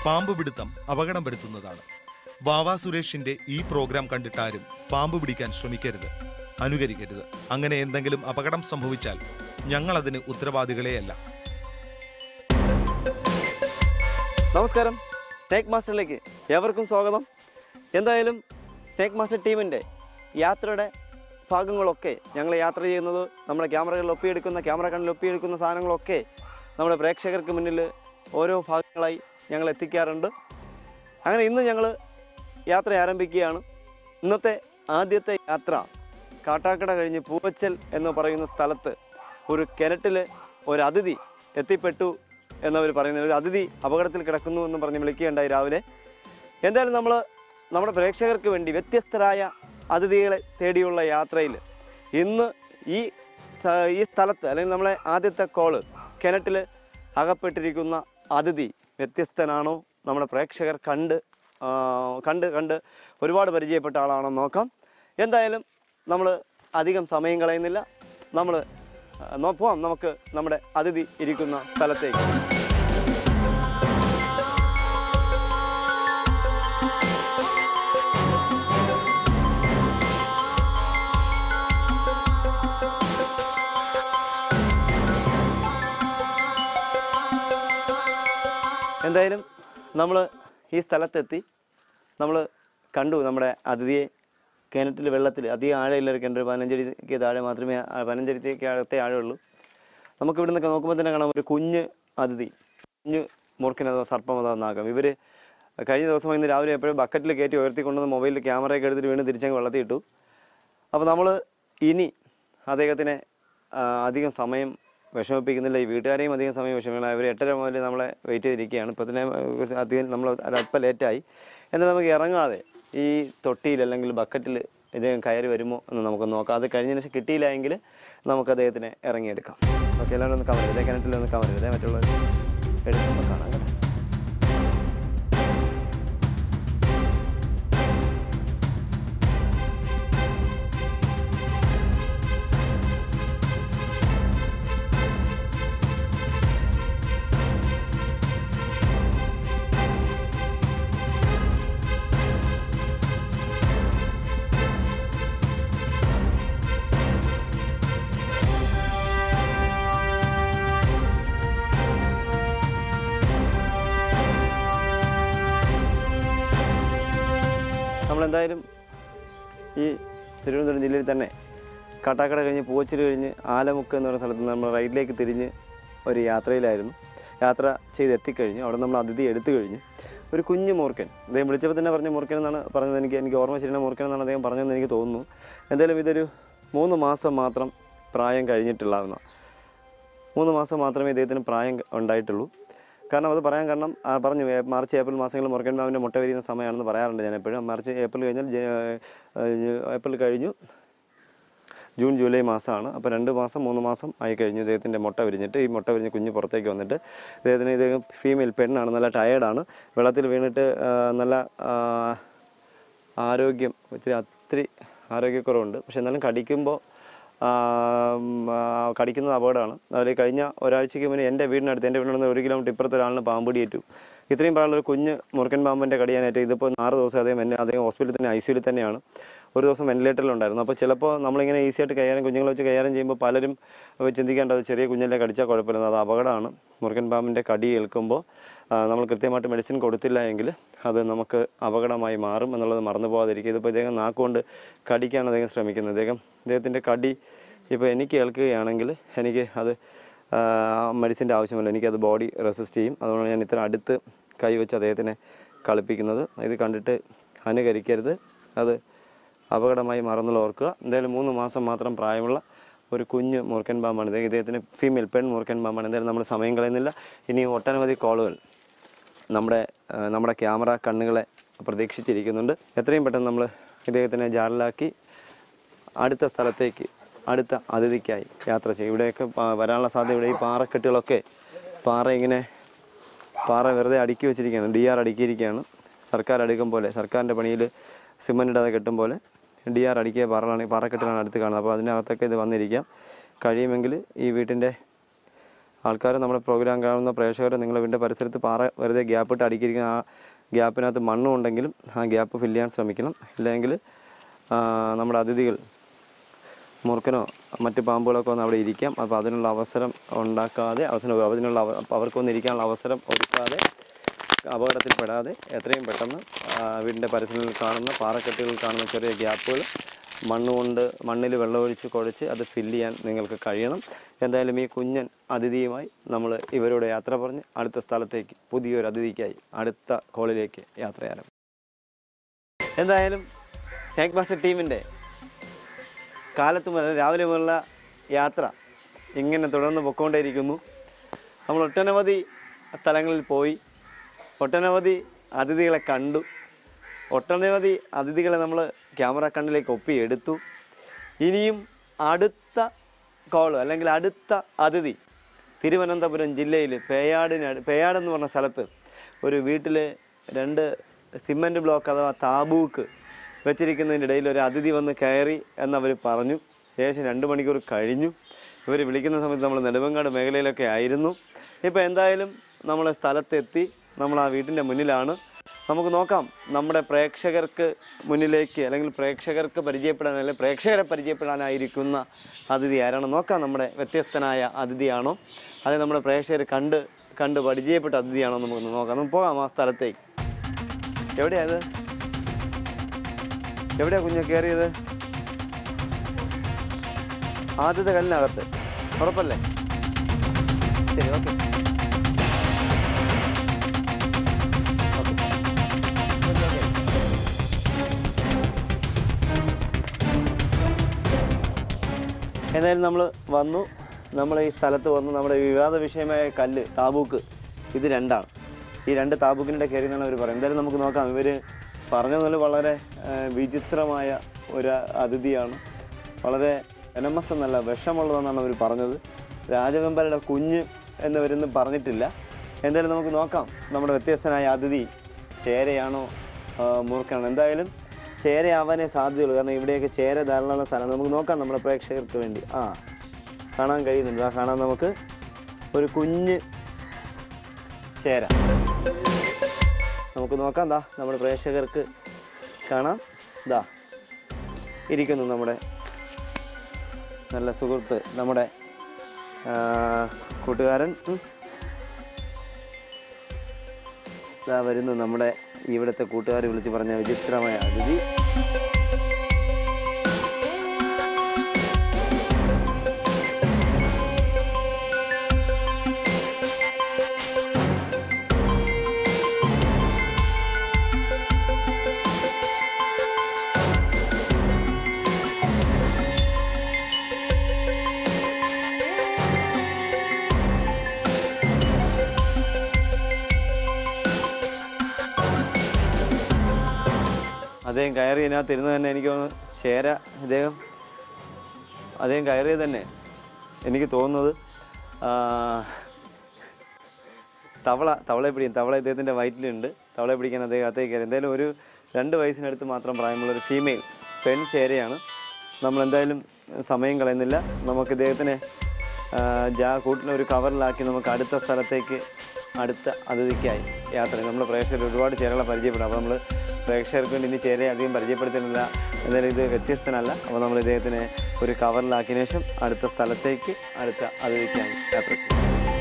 പാമ്പ് പിടുത്തം അപകടം വരുത്തുന്നതാണ് വാവാ സുരേഷിന്റെ ഈ പ്രോഗ്രാം കണ്ടിട്ടാരും പാമ്പ് പിടിക്കാൻ ശ്രമിക്കരുത് അനുകരിക്കരുത് അങ്ങനെ എന്തെങ്കിലും അപകടം സംഭവിച്ചാൽ ഞങ്ങൾ അതിന് ഉത്തരവാദികളെയല്ല നമസ്കാരം സ്നേക്ക് മാസ്റ്ററിലേക്ക് ഏവർക്കും സ്വാഗതം എന്തായാലും സ്നേക്ക് മാസ്റ്റർ ടീമിൻ്റെ യാത്രയുടെ ഭാഗങ്ങളൊക്കെ ഞങ്ങൾ യാത്ര ചെയ്യുന്നത് നമ്മുടെ ക്യാമറകളിൽ ഒപ്പിയെടുക്കുന്ന ക്യാമറ കണ്ണിൽ ഒപ്പിയെടുക്കുന്ന സാധനങ്ങളൊക്കെ നമ്മുടെ പ്രേക്ഷകർക്ക് മുന്നിൽ ഓരോ ഭാഗങ്ങളായി ഞങ്ങൾ എത്തിക്കാറുണ്ട് അങ്ങനെ ഇന്ന് ഞങ്ങൾ യാത്ര ആരംഭിക്കുകയാണ് ഇന്നത്തെ ആദ്യത്തെ യാത്ര കാട്ടാക്കട കഴിഞ്ഞ് പൂവച്ചൽ എന്ന് പറയുന്ന സ്ഥലത്ത് ഒരു കിണറ്റിൽ ഒരു അതിഥി എത്തിപ്പെട്ടു എന്നവർ പറയുന്നത് ഒരു അതിഥി അപകടത്തിൽ കിടക്കുന്നു എന്ന് പറഞ്ഞ് വിളിക്കുകയുണ്ടായി രാവിലെ എന്തായാലും നമ്മൾ നമ്മുടെ പ്രേക്ഷകർക്ക് വേണ്ടി വ്യത്യസ്തരായ അതിഥികളെ തേടിയുള്ള യാത്രയിൽ ഇന്ന് ഈ സ- ഈ സ്ഥലത്ത് അല്ലെങ്കിൽ നമ്മളെ ആദ്യത്തെ കോള് കിണറ്റിൽ അകപ്പെട്ടിരിക്കുന്ന അതിഥി വ്യത്യസ്തനാണോ നമ്മുടെ പ്രേക്ഷകർ കണ്ട് ആ, കണ്ട് കണ്ട് ഒരുപാട് പരിചയപ്പെട്ട ആളാണോ നോക്കാം എന്തായാലും നമ്മൾ അധികം സമയം കളയുന്നില്ല നമ്മൾ പോവാം നമുക്ക് നമ്മുടെ അതിഥി ഇരിക്കുന്ന സ്ഥലത്തേക്ക് എന്തായാലും നമ്മൾ ഈ സ്ഥലത്തെത്തി നമ്മൾ കണ്ടു നമ്മുടെ അതിഥിയെ കിണറ്റിൽ വെള്ളത്തിൽ അധികം ആഴമില്ല ഒരു കിണറ്റ് പതിനഞ്ചടിക്ക് താഴെ മാത്രമേ ആ പതിനഞ്ചടിക്ക് അകത്തെ ആഴമുള്ളൂ നമുക്ക് ഇവിടെ നിന്നൊക്കെ നോക്കുമ്പോൾ തന്നെ കാണാം ഒരു കുഞ്ഞ് അതിഥി കുഞ്ഞ് മൂർഖനതോ സർപ്പമതോ നാഗം ഇവർ കഴിഞ്ഞ ദിവസം ഇന്ന് രാവിലെ എപ്പോഴും ബക്കറ്റിൽ കയറ്റി ഉയർത്തിക്കൊണ്ടുവന്ന് മൊബൈലിൽ ക്യാമറയൊക്കെ എടുത്തിട്ട് വീണ് തിരിച്ചങ്ങ് വെള്ളത്തിൽ ഇട്ടു അപ്പോൾ നമ്മൾ ഇനി അദ്ദേഹത്തിനെ ആ, അധികം സമയം വിഷമിപ്പിക്കുന്നില്ല ഈ വീട്ടുകാരെയും അധികം സമയം വിഷമിക്കില്ല അവർ എട്ടര മുതൽ നമ്മളെ വെയിറ്റ് ചെയ്തിരിക്കുകയാണ് ഇപ്പോൾ തന്നെ ഏഹ്, അധികം നമ്മൾ ഒരല്പം ലേറ്റായി എന്നാൽ നമുക്ക് ഇറങ്ങാതെ ഈ തൊട്ടിയിൽ അല്ലെങ്കിൽ ബക്കറ്റിൽ ഇദ്ദേഹം കയറി വരുമോ എന്ന് നമുക്ക് നോക്കാം അത് കഴിഞ്ഞതിന് ശേഷം കിട്ടിയില്ല എങ്കിൽ നമുക്ക് അദ്ദേഹത്തിനെ ഇറങ്ങിയെടുക്കാം ഓക്കെ എല്ലാവരും ഒന്ന് കവർ ഇതേ കിണറ്റിൽ ഒന്ന് കവർ ഇതേ മറ്റുള്ളത് എടുക്കുമ്പോൾ കാണാം കേട്ടോ നമ്മളെന്തായാലും ഈ തിരുവനന്തപുരം ജില്ലയിൽ തന്നെ കാട്ടാക്കട കഴിഞ്ഞ് പൂവച്ചിൽ കഴിഞ്ഞ് ആലമുക്ക് എന്ന് പറയുന്ന സ്ഥലത്ത് നിന്ന് നമ്മൾ റൈഡിലേക്ക് തിരിഞ്ഞ് ഒരു യാത്രയിലായിരുന്നു യാത്ര ചെയ്ത് എത്തിക്കഴിഞ്ഞു അവിടെ നമ്മൾ അതിഥി എടുത്തു കഴിഞ്ഞു ഒരു കുഞ്ഞു മൂർക്കൻ അദ്ദേഹം വിളിച്ചപ്പോൾ തന്നെ പറഞ്ഞ മൂർക്കൻ എന്നാണ് പറഞ്ഞത് എനിക്ക് എനിക്ക് ഓർമ്മ ശരിയാണ് മൂർക്കൻ എന്നാണ് അദ്ദേഹം പറഞ്ഞതെന്ന് എനിക്ക് തോന്നുന്നു എന്തായാലും ഇതൊരു മൂന്ന് മാസം മാത്രം പ്രായം കഴിഞ്ഞിട്ടുള്ളതാണ് മൂന്ന് മാസം മാത്രമേ ഇദ്ദേഹത്തിന് പ്രായം ഉണ്ടായിട്ടുള്ളൂ കാരണം അത് പറയാൻ കാരണം ആ, പറഞ്ഞു ഏ- മാർച്ച് ഏപ്രിൽ മാസങ്ങളിൽ മുറുകൻ മാവിൻ്റെ മുട്ട വിരിയുന്ന സമയമാണെന്ന് പറയാറുണ്ട് ഞാൻ എപ്പോഴും മാർച്ച് ഏപ്രിൽ കഴിഞ്ഞാൽ ജ- ഏ, ഏപ്രിൽ കഴിഞ്ഞു ജൂൺ ജൂലൈ മാസമാണ് അപ്പോൾ രണ്ട് മാസം മൂന്ന് മാസം ആയി കഴിഞ്ഞു ഇദ്ദേഹത്തിൻ്റെ മുട്ട വിരിഞ്ഞിട്ട് ഈ മുട്ട വിരിഞ്ഞ് കുഞ്ഞ് പുറത്തേക്ക് വന്നിട്ട് ഇദ്ദേഹത്തിന് ഇദ്ദേഹം ഫീമെയിൽ പെണ്ണാണ് നല്ല ടയേർഡാണ് വെള്ളത്തിൽ വീണിട്ട് ആ, നല്ല ആ, ആരോഗ്യം ഇത്തിരി ഒത്തിരി ആരോഗ്യക്കുറവുണ്ട് പക്ഷെ എന്നാലും കടിക്കുമ്പോൾ കടിക്കുന്നത് അപകടമാണ് അതിൽ കഴിഞ്ഞ ഒരാഴ്ചയ്ക്ക് മുന്നേ എൻ്റെ വീടിനടുത്ത് എൻ്റെ വീടിനടുത്ത് ഒരു കിലോമീറ്റർ ഇപ്പുറത്തെ ഒരാളിന് പാമ്പ് ഏറ്റു ഇത്രയും പ്രായമുള്ള ഒരു കുഞ്ഞ് മുറുക്കൻ പാമ്പിൻ്റെ കടിയാനായിട്ട് ഇതിപ്പോൾ ആറ് ദിവസം അദ്ദേഹം എന്നെ അദ്ദേഹം ഹോസ്പിറ്റലിൽ തന്നെ ഐ സിയിൽ തന്നെയാണ് ഒരു ദിവസം വെന്റിലേറ്ററിലുണ്ടായിരുന്നു അപ്പോൾ ചിലപ്പോൾ നമ്മളിങ്ങനെ ഈസി ആയിട്ട് കൈകാര്യം കുഞ്ഞുങ്ങളെ വെച്ച് കൈകാര്യം ചെയ്യുമ്പോൾ പലരും അപ്പോൾ ചിന്തിക്കേണ്ടത് ചെറിയ കുഞ്ഞിനെ കടിച്ചാൽ കുഴപ്പമില്ല അത് അപകടമാണ് മുറുക്കൻ പാമ്പിൻ്റെ കടി ഏൽക്കുമ്പോൾ ആ, നമ്മൾ കൃത്യമായിട്ട് മെഡിസിൻ കൊടുത്തില്ല എങ്കിൽ അത് നമുക്ക് അപകടമായി മാറും എന്നുള്ളത് മറന്നു പോകാതിരിക്കുക ഇതിപ്പോൾ ഇദ്ദേഹം നാക്കുകൊണ്ട് കടിക്കാണ് അദ്ദേഹം ശ്രമിക്കുന്നത് ഇദ്ദേഹം ഇദ്ദേഹത്തിൻ്റെ കടി ഇപ്പോൾ എനിക്ക് ഏൽക്കുകയാണെങ്കിൽ എനിക്ക് അത് മെഡിസിൻ്റെ ആവശ്യമില്ല എനിക്കത് ബോഡി റെസിസ്റ്റ് ചെയ്യും അതുകൊണ്ട് ഞാൻ ഇത്ര അടുത്ത് കൈവച്ച് അദ്ദേഹത്തിനെ കളിപ്പിക്കുന്നത് ഇത് കണ്ടിട്ട് അനുകരിക്കരുത് അത് അപകടമായി മാറുന്നുള്ള ഓർക്കുക എന്തായാലും മൂന്ന് മാസം മാത്രം പ്രായമുള്ള ഒരു കുഞ്ഞ് മൂർക്കൻ പാമ്പാണ് ഇത് ഇദ്ദേഹത്തിന് ഫീമെയിൽ പെൺ മൂർക്കൻ പാമ്പാണ് എന്തായാലും നമ്മൾ സമയം കളയുന്നില്ല ഇനി ഒട്ടനവധി കോളുകൾ നമ്മുടെ ആ, നമ്മുടെ ക്യാമറ കണ്ണുകളെ പ്രതീക്ഷിച്ചിരിക്കുന്നുണ്ട് എത്രയും പെട്ടെന്ന് നമ്മൾ ഇദ്ദേഹത്തിനെ ജാറിലാക്കി അടുത്ത സ്ഥലത്തേക്ക് അടുത്ത അതിഥിക്കായി യാത്ര ചെയ്യും ഇവിടെയൊക്കെ പ- വരാനുള്ള സാധ്യത ഇവിടെ ഈ പാറക്കെട്ടുകളൊക്കെ പാറ ഇങ്ങനെ പാറ വെറുതെ അടുക്കി വെച്ചിരിക്കുകയാണ് ഡി ആർ അടുക്കിയിരിക്കുകയാണ് സർക്കാർ അടുക്കും പോലെ സർക്കാരിൻ്റെ പണിയിൽ സിമൻ്റ് ഇടാതെ കെട്ടും പോലെ ഡി ആർ അടുക്കിയ പാറകളാണ് പാറക്കെട്ടുകളാണ് അടുത്ത് കാണുന്നത് അപ്പോൾ അതിനകത്തൊക്കെ ഇത് വന്നിരിക്കാം കഴിയുമെങ്കിൽ ഈ വീട്ടിൻ്റെ ആൾക്കാർ നമ്മുടെ പ്രോഗ്രാം കാണുന്ന പ്രേക്ഷകർ നിങ്ങളുടെ വീടിൻ്റെ പരിസരത്ത് പാറ വെറുതെ ഗ്യാപ്പ് ഇട്ട് അടുക്കിയിരിക്കുന്ന ആ ഗ്യാപ്പിനകത്ത് മണ്ണും ഉണ്ടെങ്കിലും ആ ഗ്യാപ്പ് ഫില്ല് ചെയ്യാൻ ശ്രമിക്കണം ഇല്ലെങ്കിൽ ആ, നമ്മുടെ അതിഥികൾ മുറുക്കനോ മറ്റ് പാമ്പുകളൊക്കെ വന്ന് അവിടെ ഇരിക്കാം അപ്പോൾ അതിനുള്ള അവസരം ഉണ്ടാക്കാതെ അവസരം അതിനുള്ള അവ- അപ്പോൾ അവർക്കൊന്ന് ഇരിക്കാനുള്ള അവസരം ഒരുക്കാതെ അപകടത്തിൽപ്പെടാതെ എത്രയും പെട്ടെന്ന് ആ, വീടിൻ്റെ പരിസരങ്ങളിൽ കാണുന്ന പാറക്കെട്ടുകളിൽ കാണുന്ന ചെറിയ ഗ്യാപ്പുകൾ മണ്ണുകൊണ്ട് മണ്ണിൽ വെള്ളമൊഴിച്ച് കുഴച്ച് അത് ഫില്ല് ചെയ്യാൻ നിങ്ങൾക്ക് കഴിയണം എന്തായാലും ഈ കുഞ്ഞൻ അതിഥിയുമായി നമ്മൾ ഇവരോട് യാത്ര പറഞ്ഞ് അടുത്ത സ്ഥലത്തേക്ക് പുതിയൊരു അതിഥിക്കായി അടുത്ത കോളിലേക്ക് യാത്ര ചെയ്യാനും എന്തായാലും സ്നാക്ക് മാസ്റ്റർ ടീമിൻ്റെ കാലത്ത് മുതൽ രാവിലെ മുതലുള്ള യാത്ര ഇങ്ങനെ തുടർന്ന് പൊക്കോണ്ടേയിരിക്കുന്നു നമ്മൾ ഒട്ടനവധി സ്ഥലങ്ങളിൽ പോയി ഒട്ടനവധി അതിഥികളെ കണ്ടു ഒട്ടനവധി അതിഥികളെ നമ്മൾ ക്യാമറ കണ്ണിലേക്ക് ഒപ്പിയെടുത്തു ഇനിയും അടുത്ത കോള് അല്ലെങ്കിൽ അടുത്ത അതിഥി തിരുവനന്തപുരം ജില്ലയിൽ പേയാടിന് പേയാട് എന്ന് പറഞ്ഞ സ്ഥലത്ത് ഒരു വീട്ടിൽ രണ്ട് സിമൻറ്റ് ബ്ലോക്ക് അഥവാ താബൂക്ക് വെച്ചിരിക്കുന്നതിൻ്റെ ഇടയിൽ ഒരു അതിഥി വന്ന് കയറി എന്നവർ പറഞ്ഞു ഏകദേശം രണ്ട് മണിക്കൂർ കഴിഞ്ഞു ഇവർ വിളിക്കുന്ന സമയത്ത് നമ്മൾ നെടുവങ്കാട് മേഖലയിലൊക്കെ ആയിരുന്നു ഇപ്പോൾ എന്തായാലും നമ്മൾ സ്ഥലത്തെത്തി നമ്മൾ ആ വീട്ടിൻ്റെ മുന്നിലാണ് നമുക്ക് നോക്കാം നമ്മുടെ പ്രേക്ഷകർക്ക് മുന്നിലേക്ക് അല്ലെങ്കിൽ പ്രേക്ഷകർക്ക് പരിചയപ്പെടാൻ അല്ലെങ്കിൽ പ്രേക്ഷകരെ പരിചയപ്പെടാനായിരിക്കുന്ന അതിഥി ആരാണ് നോക്കാം നമ്മുടെ വ്യത്യസ്തനായ അതിഥിയാണോ അത് നമ്മുടെ പ്രേക്ഷകർ കണ്ട് കണ്ട് പരിചയപ്പെട്ട അതിഥിയാണോ എന്ന് നമുക്ക് നോക്കാം നമുക്ക് പോകാം ആ സ്ഥലത്തേക്ക് എവിടെയാ ഇത് എവിടെയാ കുഞ്ഞ് കയറിയത് ആദ്യത്തെ കല്ലിനകത്ത് ഉറപ്പല്ലേ ശരി ഓക്കെ എന്തായാലും നമ്മൾ വന്നു നമ്മൾ ഈ സ്ഥലത്ത് വന്നു നമ്മുടെ വിവാദ വിഷയമായ കല്ല് താബൂക്ക് ഇത് രണ്ടാണ് ഈ രണ്ട് താബൂക്കിൻ്റെ കയറി എന്നാണ് അവർ പറയുന്നത് എന്തായാലും നമുക്ക് നോക്കാം ഇവർ പറഞ്ഞതുപോലെ വളരെ ആ, വിചിത്രമായ ഒരു അതിഥിയാണ് വളരെ എനമസ് എന്നല്ല വിഷമുള്ളതെന്നാണ് അവർ പറഞ്ഞത് രാജവെമ്പരുടെ കുഞ്ഞ് എന്നിവരൊന്നും പറഞ്ഞിട്ടില്ല എന്തായാലും നമുക്ക് നോക്കാം നമ്മുടെ വ്യത്യസ്തനായ അതിഥി ചേരയാണോ ആ, മൂർഖനാണോ എന്തായാലും ചേരയാവാനേ സാധ്യതയുള്ളൂ കാരണം ഇവിടെയൊക്കെ ചേര ധാരാളമുള്ള സ്ഥലമാണ് നമുക്ക് നോക്കാം നമ്മുടെ പ്രേക്ഷകർക്ക് വേണ്ടി ആ കാണാൻ കഴിയുന്നുണ്ട് ആ കാണാൻ നമുക്ക് ഒരു കുഞ്ഞ് ചേര നമുക്ക് നോക്കാം ദാ നമ്മുടെ പ്രേക്ഷകർക്ക് കാണാം ദാ ഇരിക്കുന്നു നമ്മുടെ നല്ല സുഹൃത്ത് നമ്മുടെ ആ, കൂട്ടുകാരൻ ഉം. ദാ വരുന്നു നമ്മുടെ ഇവിടുത്തെ കൂട്ടുകാർ വിളിച്ച് പറഞ്ഞ വിചിത്രമായ അതിഥി അദ്ദേഹം കയറി ഇതിനകത്ത് ഇരുന്ന് തന്നെ എനിക്ക് തോന്നുന്നു ചേര ഇദ്ദേഹം അദ്ദേഹം കയറിയത് തന്നെ എനിക്ക് തോന്നുന്നത് ആ, തവള തവളയെ പിടിക്കും തവള ഇദ്ദേഹത്തിൻ്റെ വയറ്റിലുണ്ട് തവളയെ പിടിക്കാൻ അദ്ദേഹം അകത്തേക്ക് കയറി എന്തായാലും ഒരു രണ്ട് വയസ്സിനടുത്ത് മാത്രം പ്രായമുള്ളൊരു ഫീമെയിൽ പെൺ ചേരയാണ് നമ്മൾ എന്തായാലും സമയം കളയുന്നില്ല നമുക്ക് ഇദ്ദേഹത്തിനെ ആ, ജാ കൂട്ടിൽ ഒരു കവറിലാക്കി നമുക്ക് അടുത്ത സ്ഥലത്തേക്ക് അടുത്ത അതിഥിക്കായി യാത്ര നമ്മൾ പ്രേക്ഷകർ ഒരുപാട് ചേരകളെ പരിചയപ്പെടും അപ്പോൾ നമ്മൾ പ്രേക്ഷകർക്ക് വേണ്ടി ഇനി ചേരയെ അധികം പരിചയപ്പെടുത്തുന്നില്ല എന്തായാലും ഇത് വ്യത്യസ്തനല്ല അപ്പോൾ നമ്മൾ ഇദ്ദേഹത്തിനെ ഒരു കവറിലാക്കിയ ശേഷം അടുത്ത സ്ഥലത്തേക്ക് അടുത്ത അതിഥിക്കായി യാത്ര ചെയ്യും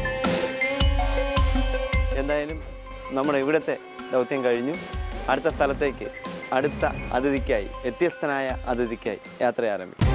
എന്തായാലും നമ്മുടെ ഇവിടുത്തെ ദൗത്യം കഴിഞ്ഞു അടുത്ത സ്ഥലത്തേക്ക് അടുത്ത അതിഥിക്കായി വ്യത്യസ്തനായ അതിഥിക്കായി യാത്ര ആരംഭിക്കും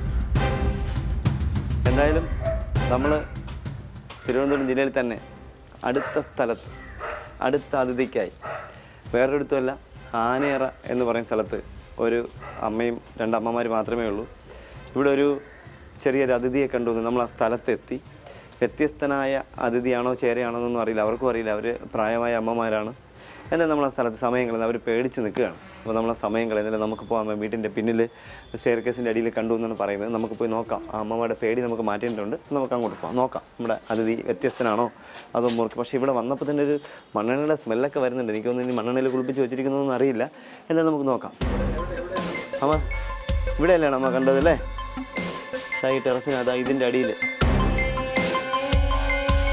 എന്തായാലും നമ്മൾ തിരുവനന്തപുരം ജില്ലയിൽ തന്നെ അടുത്ത സ്ഥലത്ത് അടുത്ത അതിഥിക്കായി വേറൊരിടത്തുമല്ല ആനയറ എന്ന് പറയുന്ന സ്ഥലത്ത് ഒരു അമ്മയും രണ്ടമ്മമാർ മാത്രമേ ഉള്ളൂ ഇവിടെ ഒരു ചെറിയൊരു അതിഥിയെ കണ്ടു നമ്മൾ ആ സ്ഥലത്തെത്തി വ്യത്യസ്തനായ അതിഥിയാണോ ചേരയാണോ എന്നൊന്നും അറിയില്ല അവർക്കും അറിയില്ല അവർ പ്രായമായ അമ്മമാരാണ് എന്നാൽ നമ്മൾ ആ സ്ഥലത്ത് സമയം കളയുന്നത് അവർ പേടിച്ച് നിൽക്കുകയാണ് അപ്പോൾ നമ്മൾ ആ സമയം കളയുന്നില്ല നമുക്ക് പോകാം വീട്ടിൻ്റെ പിന്നിൽ സ്റ്റെയർ കേസിൻ്റെ അടിയിൽ കണ്ടു എന്നാണ് പറയുന്നത് നമുക്ക് പോയി നോക്കാം ആ അമ്മമാരുടെ പേടി നമുക്ക് മാറ്റേണ്ടതുണ്ട് നമുക്ക് അങ്ങോട്ട് പോകാം നോക്കാം നമ്മുടെ അതിഥി വ്യത്യസ്തനാണോ അതോ മുറുക്ക് പക്ഷേ ഇവിടെ വന്നപ്പോൾ തന്നെ ഒരു മണ്ണെണ്ണയുടെ സ്മെല്ലൊക്കെ വരുന്നുണ്ട് എനിക്കൊന്നും ഇനി മണ്ണെണ്ണയിൽ കുളിപ്പിച്ച് വെച്ചിരിക്കുന്നതൊന്നും അറിയില്ല എന്നാലും നമുക്ക് നോക്കാം അമ്മ ഇവിടെയല്ലേ അമ്മ കണ്ടതല്ലേ ഈ ടെറസിനകത്ത് ഇതിൻ്റെ അടിയിൽ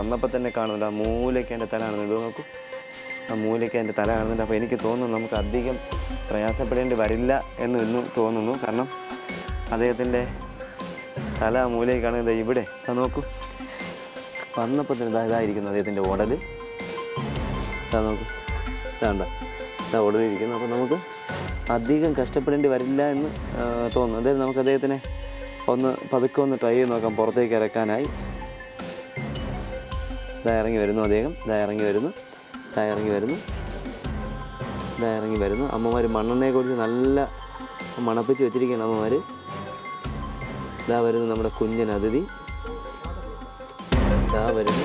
വന്നപ്പോൾ തന്നെ കാണുന്നുണ്ട് ആ മൂലയ്ക്ക് എൻ്റെ തല കാണുന്നുണ്ട് ഇത് നോക്കൂ ആ മൂലയ്ക്ക് എൻ്റെ തല കാണുന്നുണ്ട് അപ്പോൾ എനിക്ക് തോന്നുന്നു നമുക്ക് അധികം പ്രയാസപ്പെടേണ്ടി വരില്ല എന്ന് ഇന്നും തോന്നുന്നു കാരണം അദ്ദേഹത്തിൻ്റെ തല ആ മൂലയ്ക്ക് കാണുന്നത് ഇവിടെ അത് നോക്കൂ വന്നപ്പോൾ തന്നെ ഇതാ ഇതായിരിക്കുന്നു അദ്ദേഹത്തിൻ്റെ ഉടൽ ഇതാ നോക്കൂ ഇതാണ്ട ഇതാ ഉടലിരിക്കുന്നു അപ്പോൾ നമുക്ക് അധികം കഷ്ടപ്പെടേണ്ടി വരില്ല എന്ന് ആ, തോന്നുന്നു അതായത് നമുക്ക് അദ്ദേഹത്തിനെ ഒന്ന് പതുക്കെ ഒന്ന് ട്രൈ ചെയ്ത് നോക്കാം പുറത്തേക്ക് ഇറക്കാനായി ഇതാ ഇറങ്ങി വരുന്നു അദ്ദേഹം ഇതാ ഇറങ്ങി വരുന്നു ഇതാ ഇറങ്ങി വരുന്നു ഇതാ ഇറങ്ങി വരുന്നു അമ്മമാർ മണ്ണെണ്ണയെക്കുറിച്ച് നല്ല മണപ്പിച്ച് വെച്ചിരിക്കുകയാണ് അമ്മമാർ ഇതാ വരുന്നു നമ്മുടെ കുഞ്ഞൻ അതിഥി ഇതാ വരുന്നു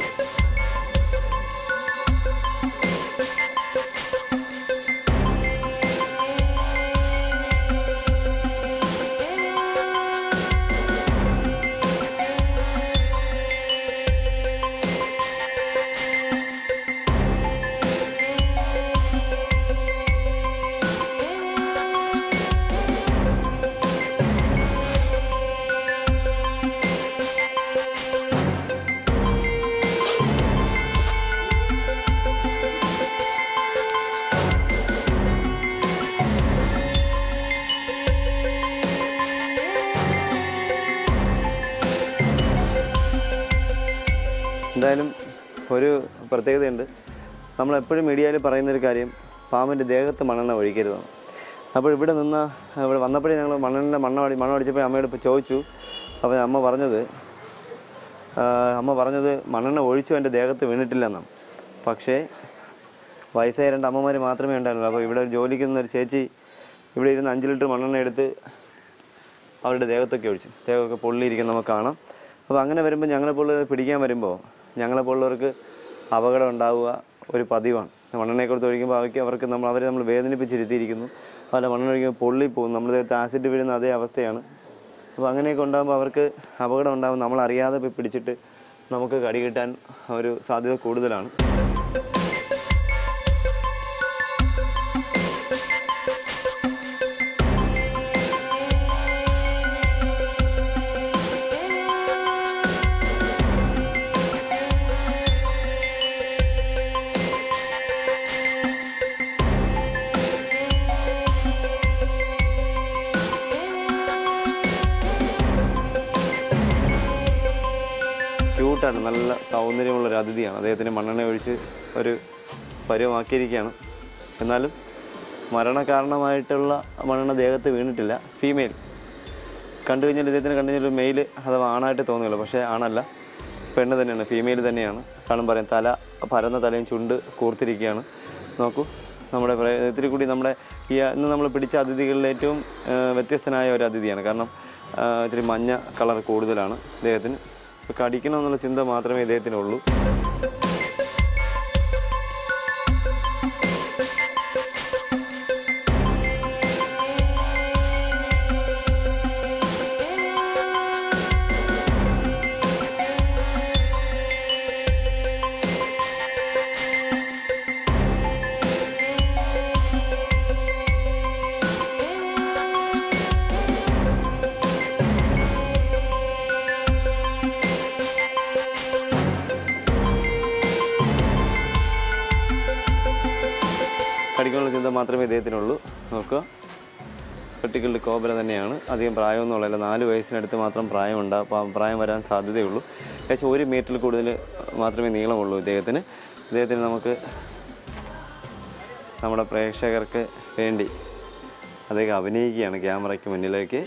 എന്തായാലും ഒരു പ്രത്യേകതയുണ്ട് നമ്മളെപ്പോഴും മീഡിയയിൽ പറയുന്നൊരു കാര്യം പാമ്പിൻ്റെ ദേഹത്ത് മണ്ണെണ്ണ ഒഴിക്കരുതാണ് അപ്പോൾ ഇവിടെ നിന്ന് ഇവിടെ വന്നപ്പോഴേ ഞങ്ങൾ മണ്ണെണ്ണ മണ്ണ അടി മണ്ണ് അടിച്ചപ്പോൾ അമ്മയോട് ഇപ്പോൾ ചോദിച്ചു അപ്പോൾ അമ്മ പറഞ്ഞത് ആ, അമ്മ പറഞ്ഞത് മണ്ണെണ്ണ ഒഴിച്ചു എൻ്റെ ദേഹത്ത് വീണിട്ടില്ലെന്നാണ് പക്ഷേ വയസ്സായ രണ്ട് അമ്മമാർ മാത്രമേ ഉണ്ടായിരുന്നുള്ളൂ അപ്പോൾ ഇവിടെ ഒരു ജോലിക്ക് നിന്ന ഒരു ചേച്ചി ഇവിടെ ഇരുന്ന് അഞ്ച് ലിറ്റർ മണ്ണെണ്ണ എടുത്ത് അവരുടെ ദേഹത്തൊക്കെ ഒഴിച്ചു ദേഹമൊക്കെ പൊള്ളിയിരിക്കുന്ന നമുക്ക് കാണാം അപ്പോൾ അങ്ങനെ വരുമ്പോൾ ഞങ്ങളെപ്പോലുള്ളവർ പിടിക്കാൻ വരുമ്പോൾ ഞങ്ങളെപ്പോലുള്ളവർക്ക് അപകടം ഉണ്ടാവുക ഒരു പതിവാണ് മണ്ണെണ്ണയെ കൊടുത്ത് ഒഴിക്കുമ്പോൾ അവർക്ക് അവർക്ക് നമ്മൾ അവരെ നമ്മൾ വേദനിപ്പിച്ചിരുത്തിയിരിക്കുന്നു അതുപോലെ മണ്ണെണ്ണ ഒഴിക്കുമ്പോൾ പൊള്ളിപ്പോകും നമ്മുടെ ദേഹത്ത് ആസിഡ് വീഴുന്ന അതേ അവസ്ഥയാണ് അപ്പോൾ അങ്ങനെയൊക്കെ ഉണ്ടാകുമ്പോൾ അവർക്ക് അപകടം ഉണ്ടാകും നമ്മളറിയാതെ പോയി പിടിച്ചിട്ട് നമുക്ക് കടി കിട്ടാൻ ഒരു സാധ്യത കൂടുതലാണ് ക്യൂട്ടാണ് നല്ല സൗന്ദര്യമുള്ള ഒരു അതിഥിയാണ് അദ്ദേഹത്തിന് മണ്ണെണ്ണ ഒഴിച്ച് ഒരു പരുവമാക്കിയിരിക്കുകയാണ് എന്നാലും മരണകാരണമായിട്ടുള്ള മണ്ണെണ്ണ ദേഹത്ത് വീണിട്ടില്ല ഫീമെയിൽ കണ്ടു കഴിഞ്ഞാൽ ഇദ്ദേഹത്തിന് കണ്ടു കഴിഞ്ഞാൽ ഒരു മെയിൽ അഥവാ ആണായിട്ട് തോന്നുകയുള്ളൂ പക്ഷേ ആണല്ല പെണ്ണ് തന്നെയാണ് ഫീമെയിൽ തന്നെയാണ് കാണും പറയാം തല പരന്ന തലയും ചുണ്ട് കൂർത്തിരിക്കുകയാണ് നോക്കൂ നമ്മുടെ പ്ര- ഇത്തിരി കൂടി നമ്മുടെ ഈ ഇന്ന് നമ്മൾ പിടിച്ച അതിഥികളിൽ ഏറ്റവും ആ, വ്യത്യസ്തനായ ഒരു അതിഥിയാണ് കാരണം ആ, ഇത്തിരി മഞ്ഞ കളർ കൂടുതലാണ് ഇദ്ദേഹത്തിന് ഇപ്പോൾ കടിക്കണമെന്നുള്ള ചിന്ത മാത്രമേ ഇദ്ദേഹത്തിനുള്ളൂ കടിക്കാനുള്ള ചിന്ത മാത്രമേ ഇദ്ദേഹത്തിനുള്ളൂ നോക്കുക സ്പെട്ടിക്കൽഡ് കോബല തന്നെയാണ് അധികം പ്രായമൊന്നുമില്ല നാല് വയസ്സിനടുത്ത് മാത്രം പ്രായം ഉണ്ടാ പ്രായം വരാൻ സാധ്യതയുള്ളൂ ഏകദേശം ഒരു മീറ്ററിൽ കൂടുതൽ മാത്രമേ നീളമുള്ളൂ ഇദ്ദേഹത്തിന് ഇദ്ദേഹത്തിന് നമുക്ക് നമ്മുടെ പ്രേക്ഷകർക്ക് വേണ്ടി അദ്ദേഹം അഭിനയിക്കുകയാണ് ക്യാമറയ്ക്ക് മുന്നിലേക്ക്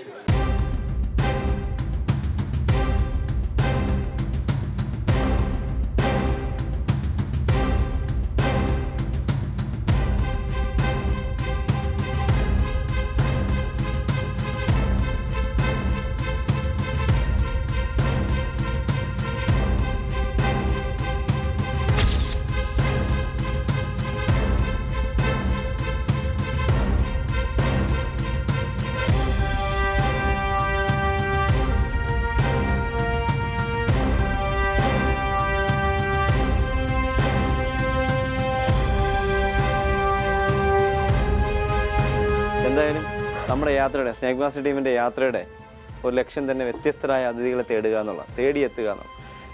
എന്തായാലും നമ്മുടെ യാത്രയുടെ സ്നേക് മാസ്റ്റർ ടീമിൻ്റെ യാത്രയുടെ ഒരു ലക്ഷ്യം തന്നെ വ്യത്യസ്തരായ അതിഥികളെ തേടുക എന്നുള്ള തേടിയെത്തുക എന്നുള്ള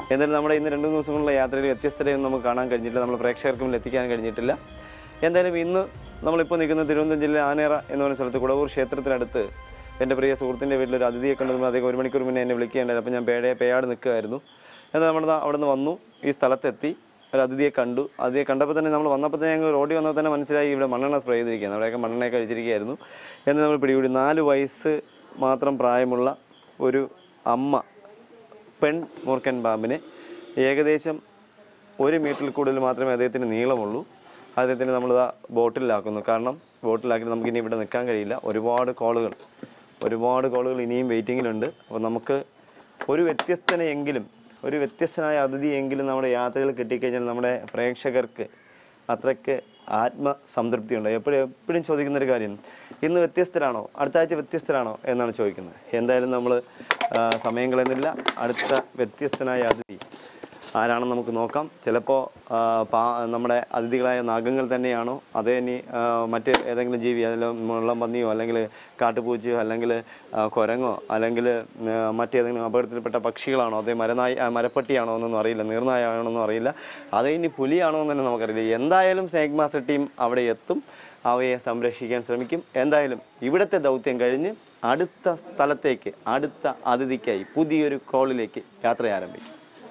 എന്തായാലും നമ്മുടെ ഇന്ന് രണ്ട് മൂന്ന് ദിവസങ്ങളുള്ള യാത്രയിൽ വ്യത്യസ്തതയൊന്നും നമുക്ക് കാണാൻ കഴിഞ്ഞിട്ടില്ല നമ്മൾ പ്രേക്ഷകർക്ക് മുന്നിൽ എത്തിക്കാൻ കഴിഞ്ഞിട്ടില്ല എന്തായാലും ഇന്ന് നമ്മളിപ്പോൾ നിൽക്കുന്ന തിരുവനന്തപുരം ജില്ലയിലെ ആനേറ എന്ന് പറയുന്ന സ്ഥലത്ത് കുടവൂർ ക്ഷേത്രത്തിനടുത്ത് എൻ്റെ പ്രിയ സുഹൃത്തിൻ്റെ വീട്ടിൽ ഒരു അതിഥിയെ കണ്ടതും അദ്ദേഹം ഒരു മണിക്കൂർ മുന്നേ എന്നെ വിളിക്കുകയുണ്ടായത് അപ്പോൾ ഞാൻ പേടെ പേയാട് നിൽക്കുമായിരുന്നു എന്നാൽ നമ്മൾ അവിടെ നിന്ന് വന്നു ഈ സ്ഥലത്തെത്തി ഒരു അതിഥിയെ കണ്ടു അതിഥിയെ കണ്ടപ്പോൾ തന്നെ നമ്മൾ വന്നപ്പോൾ തന്നെ ഞങ്ങൾ റോഡിൽ വന്നപ്പോൾ തന്നെ മനസ്സിലായി ഇവിടെ മണ്ണെണ്ണ സ്പ്രേ ചെയ്തിരിക്കുകയാണ് അവിടെയൊക്കെ മണ്ണെണ്ണ കഴിച്ചിരിക്കുകയായിരുന്നു എന്ന് നമ്മൾ പിടികൂടി നാല് വയസ്സ് മാത്രം പ്രായമുള്ള ഒരു അമ്മ പെൺ മൂർഖൻ പാമ്പിനെ ഏകദേശം ഒരു മീറ്ററിൽ കൂടുതൽ മാത്രമേ അദ്ദേഹത്തിന് നീളമുള്ളൂ അദ്ദേഹത്തിന് നമ്മളിതാ ബോട്ടിലാക്കുന്നു കാരണം ബോട്ടിലാക്കി നമുക്കിനി ഇവിടെ നിൽക്കാൻ കഴിയില്ല ഒരുപാട് കോളുകൾ ഒരുപാട് കോളുകൾ ഇനിയും വെയിറ്റിങ്ങിലുണ്ട് അപ്പോൾ നമുക്ക് ഒരു വ്യത്യസ്തനെയെങ്കിലും ഒരു വ്യത്യസ്തനായ അതിഥിയെങ്കിലും നമ്മുടെ യാത്രകൾ കിട്ടിക്കഴിഞ്ഞാൽ നമ്മുടെ പ്രേക്ഷകർക്ക് അത്രയ്ക്ക് ആത്മസംതൃപ്തിയുണ്ട് എപ്പോഴും എപ്പോഴും ചോദിക്കുന്ന ഒരു കാര്യം ഇന്ന് വ്യത്യസ്തരാണോ അടുത്ത ആഴ്ച വ്യത്യസ്തരാണോ എന്നാണ് ചോദിക്കുന്നത് എന്തായാലും നമ്മൾ സമയം കളയുന്നില്ല അടുത്ത വ്യത്യസ്തനായ അതിഥി ആരാണെന്ന് നമുക്ക് നോക്കാം ചിലപ്പോൾ പാ നമ്മുടെ അതിഥികളായ നാഗങ്ങൾ തന്നെയാണോ അതേ ഇനി ആ, മറ്റ് ഏതെങ്കിലും ജീവി അതിൽ മുള്ളം പന്നിയോ അല്ലെങ്കിൽ കാട്ടുപൂച്ചയോ അല്ലെങ്കിൽ ആ, കുരങ്ങോ അല്ലെങ്കിൽ ആ, മറ്റേതെങ്കിലും അപകടത്തിൽപ്പെട്ട പക്ഷികളാണോ അതേ മരനായി ആ, മരപ്പട്ടിയാണോ എന്നൊന്നും അറിയില്ല നീർനായാണോന്നും അറിയില്ല അതേ ഇനി പുലിയാണോ എന്ന് തന്നെ നമുക്കറിയില്ല എന്തായാലും സ്നേക് മാസ്റ്റർ ടീം അവിടെ എത്തും അവയെ സംരക്ഷിക്കാൻ ശ്രമിക്കും എന്തായാലും ഇവിടുത്തെ ദൗത്യം കഴിഞ്ഞ് അടുത്ത സ്ഥലത്തേക്ക് അടുത്ത അതിഥിക്കായി പുതിയൊരു കോളിലേക്ക് യാത്ര ആരംഭിക്കും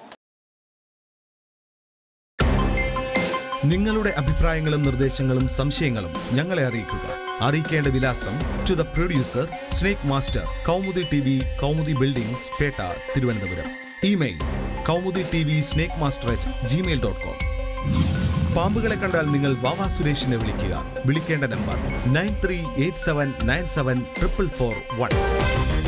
നിങ്ങളുടെ അഭിപ്രായങ്ങളും നിർദ്ദേശങ്ങളും സംശയങ്ങളും ഞങ്ങളെ അറിയിക്കുക അറിയിക്കേണ്ട വിലാസം to the producer snake master Kaumudi T V Kaumudi buildings Pettah Thiruvananthapuram email Kaumudi T V snake master at Gmail dot com പാമ്പുകളെ കണ്ടാൽ നിങ്ങൾ വാവാ സുരേഷിനെ വിളിക്കുക വിളിക്കേണ്ട number nine three eight seven nine seven triple four one